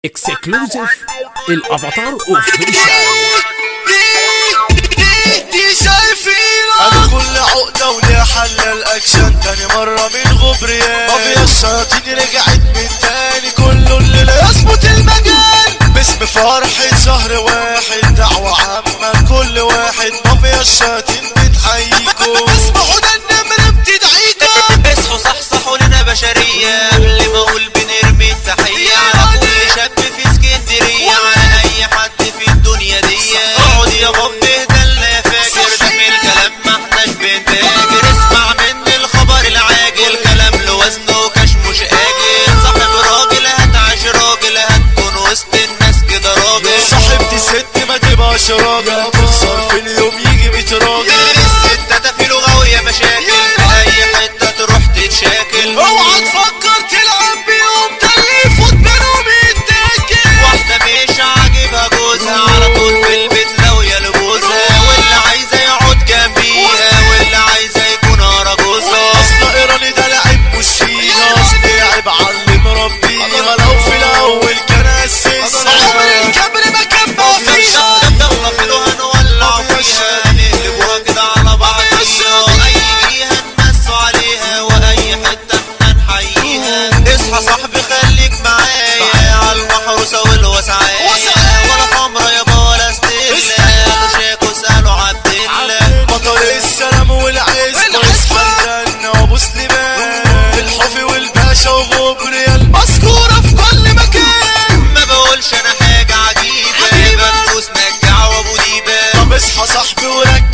اكسكلوزيف الافاتار اوفيشال دي شايفين انا كل عقدة وليها حل الاكشن تاني مرة من غبريان مافيا الشياطين رجعت من تاني كله اللي لا يظبط المجال باسم فرحة شهر واحد دعوة عامة كل واحد مافيا الشياطين بتحييكم اسمعوا ده النمر بتدعيكم اصحوا صحصحوا لنا بشرية قبل ما اقول بنرمي التحية على كل شاب في اسكندرية على اي حد في الدنيا دي اقعد يا باب اهدلنا يا فاكر ده في الكلام ما احناش بنتاجر اسمع مني الخبر العاجل كلام له وزنه كاش مش اجل صاحب راجل هتعيش راجل هتكون وسط الناس كده راجل صاحبتي ست ما تبقاش راجل تخسر في اليوم يجي 100 راجل الستة في لغة ويا مشاكل في اي حتة تروح تتشاكل اوعى تفكر تلعب بيهم ده اللي يفوت منهم يتاكل واحدة مش عاجبها جوزها على طول في البيت لو يا لجوزها واللي عايزة يقعد جنبيها واللي عايزة يكون ورا جوزها اصل ايراني ده لعب مش فيها اصل لعب علم ربيها لو في الاول كان اسسها عمر الكبر ما كان فيها يلا فلوها نولع فيها نقلبوها كده على بعضيها اي جهة نمسوا عليها واي حتة احنا نحييها اصحى صاحبي خليك معايا على المحروسة والوسعاية ولا خمرة يابا ولا ستيلا شاكو اسألوا عبد الله بطل السلام والعز اصحى الجنة وابو سليمان الحفي والباشا وغبريال المذكورة في كل مكان ما بقولش انا حاجة عجيبة بندوس نجع وابو ديبة طب اصحى صاحبي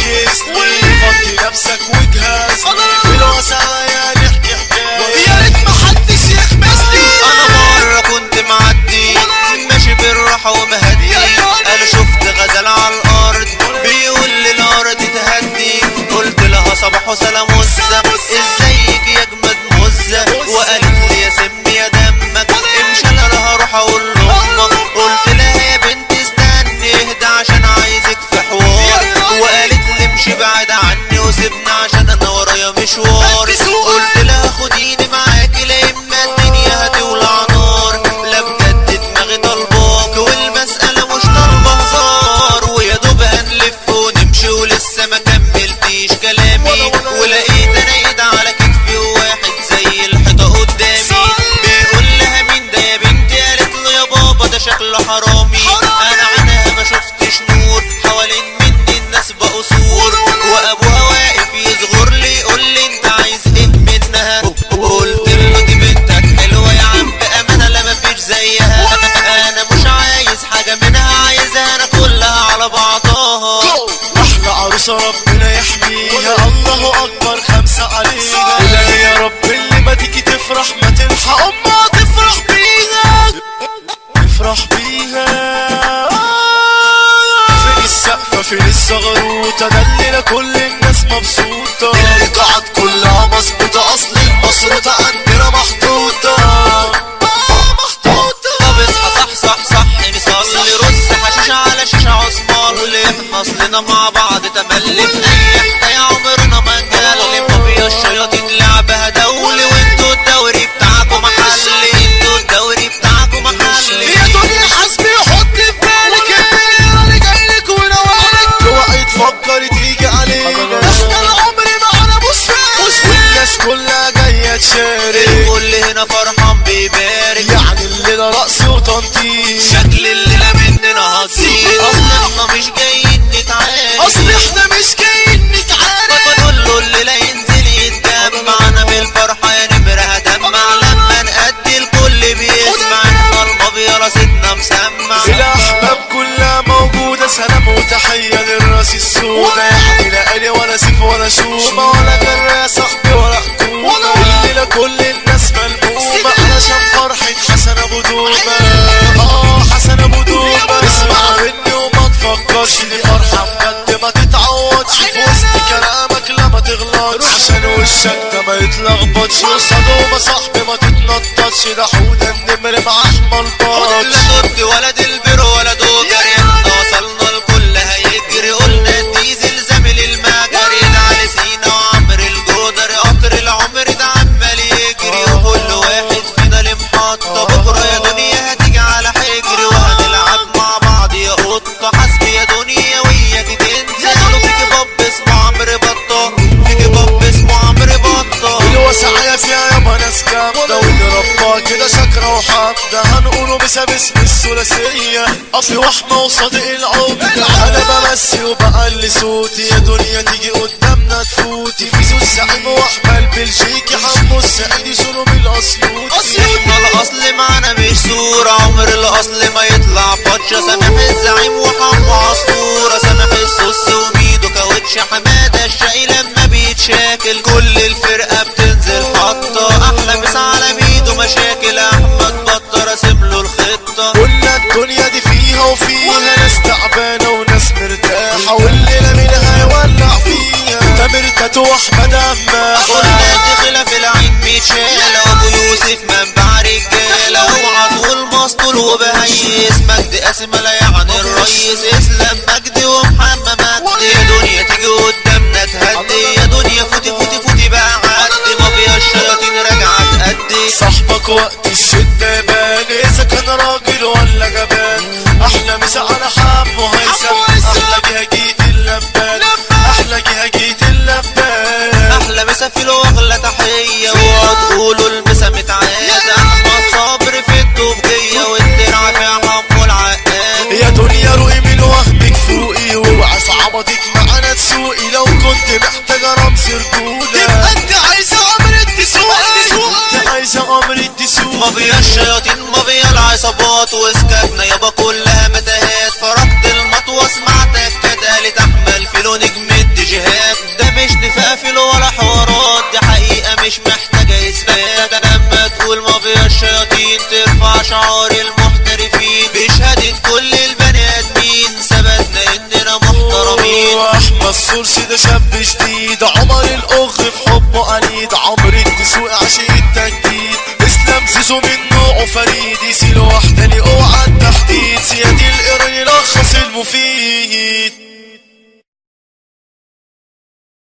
وركزني فضي نفسك وجهاز في الوسايا نحكي حكاية يا ريت محدش يخمسني انا مرة كنت معدي ماشي بالراحة ومهدي انا شفت غزال على الارض بيقول لي الارض تهدي قلت لها صباح وسلام وزة ازيك يا اجمد مزة وقالت لي يا سم يا دمك امشي انا لها اروح اقول لامك قلت لها يا بنت استني اهدى عشان عايزك في حوار وقالت لي امشي بعد عني وسيبني عشان انا ورايا مشوار قلت لها خديني معاكي لا اما الدنيا هتولع نار لا بجد دماغي طالباك والمسألة مش طالبة هزار ويا دوب هنلف ونمشي ولسه ما كملتيش كلامي ولقيت انا ايد على كتفي وواحد زي الحيطة قدامي بيقول لها مين ده يا بنتي قالت له يا بابا ده شكله حرامي انا عنها ما شفتش نور حوالين مني الناس بقوا سور وابوها واقف يصغر لي يقول لي انت عايز ايه منها قلت له دي بنتك حلوه يا عم بامانه لا مفيش زيها انا مش عايز حاجه منها عايزها انا كلها على بعضها احلى عروسة ربنا يحميها الله اكبر خمسة علينا الهي يا رب اللي ما تيجي تفرح ما تلحق امها تفرح بيها تفرح بيها فين السقفة فين الزغروطة دلنا كل الناس مبسوطة القاعات كلها مظبوطة اصل المصروطة عندنا محطوطة محطوطة طب اصحى صح صح صح نصلي رص حشيش على شيشة عثمان احنا اصلنا مع بعض تملي في اي حكاية عمرنا ما نجلي مافيا الشياطين لعبها دولي وانتوا الدوري بتاعكم محلي انتوا الدوري بتاعكم محلي يا دنيا حسبي حط في بالك انا جاي لك ونوالك اوعي تفكر تيجي علينا احنا العمر معانا بوسفين والناس كلها جايه تشارك الكل هنا فرحان بيبارك يعني الليله رقص وتنطيط شكل الليلة مننا هتصير اصلنا مش جايين نتعارك اصل احنا مش جايين نتعارك بقول له الليلة ينزل يتجمع انا بالفرحة يا نمرة هدمع لما نأدي الكل بيسمع احنا المافيا راستنا مسمع الاحباب كلها موجوده سلام وتحيه للراس السودا يعني لا قلي ولا سيف ولا شومه ولا جرة يا صاحبي ولا حكومه الليله كل الناس ملمومه علشان فرحه حسن ابو دوبه اه حسن ابو دوبه اسمع مني وما تفكرش دي فرحه بجد ما تتعوضش في وسط كلامك لا ما تغلطش عشان وشك ده ما يتلخبطش وصدومه صاحبي ما تتنططش ده حوده النمر مع احمر باطش لا تبكي ولا دلبر ولا دوجر احنا وصلنا الكل هيجري قلنا الديزل زميل المجري ده علي سينا وعمر الجودر قطر العمر ده عمال يجري وكل واحد فينا لمحطة بكرة يا دنيا هتيجي على حجر مسا باسم الثلاثية اصلي وحمة وصادق العودة انا بمثل وبقل صوتي يا دنيا تيجي قدامنا تفوتي فيزو الزعيم واحمل بلجيكي حمو السعيدي سولو بالاسيوطي احنا الاصل معانا مش صورة عمر الاصل ما يطلع فتشة سامح الزعيم وحمو عصفورة سامح السوس وميدو كاوتش حمادة الشقي لما بيتشاكل كل الفرقة بتنزل حطة احلى مسا على ميدو مشاكل احمد بطة راسم له الخطة قلنا الدنيا دي فيها وفيها ناس تعبانة وناس مرتاحة والليلة منها يولع فيها تامر تاتو واحمد اماحة قلنا دي خلاف العين ميتشالة ابو يوسف منبع رجالة اوعى تقول مسطول وبهيس مجدي قاسم لا يعني الريس اسلام مجدي ومحمد مجدي يا دنيا تيجي قدامنا تهدي يا دنيا فوتي فوتي فوتي بقى عدي مافيا الشياطين راجعة تأدي صاحبك وقت الشدة يبان اذا كان راجل ولا جبان احلى مسا على حمو هيثم احلى جهة جيت اللبان احلى جهة جيت اللبان احلى مسا في واغلى تحية وتقولوا المسا متعاد احمد صبر في الدوبجية والدرع في حمو العقاد يا دنيا روقي من وهمك فوقي واوعى صعبتك معانا تسوقي لو كنت محتاجة رمز رجولة تبقى انت عايزة عمر التسوق انت عايزة عمر التسوق مافيا الشياطين مافيا العصابات وسكتنا يابا كلها متاهات فرقت المطوة سمعتك كانت قالت احمل فيلو نجم الديجيهات ده مش نفاق فيلو ولا حوارات دي حقيقة مش محتاجة اثبات لما تقول مافيا الشياطين ترفع شعار المحترفين بشهادة كل البني ادمين ثبتنا اننا محترمين واحمد صورسي ده شاب جديد عمر الاخ في حبه عنيد عمر التسوق عشان التجديد اسلام زيزو من نوعه فريد يسيل وحداني اوعى التحديد سيادي القرن يلخص المفيد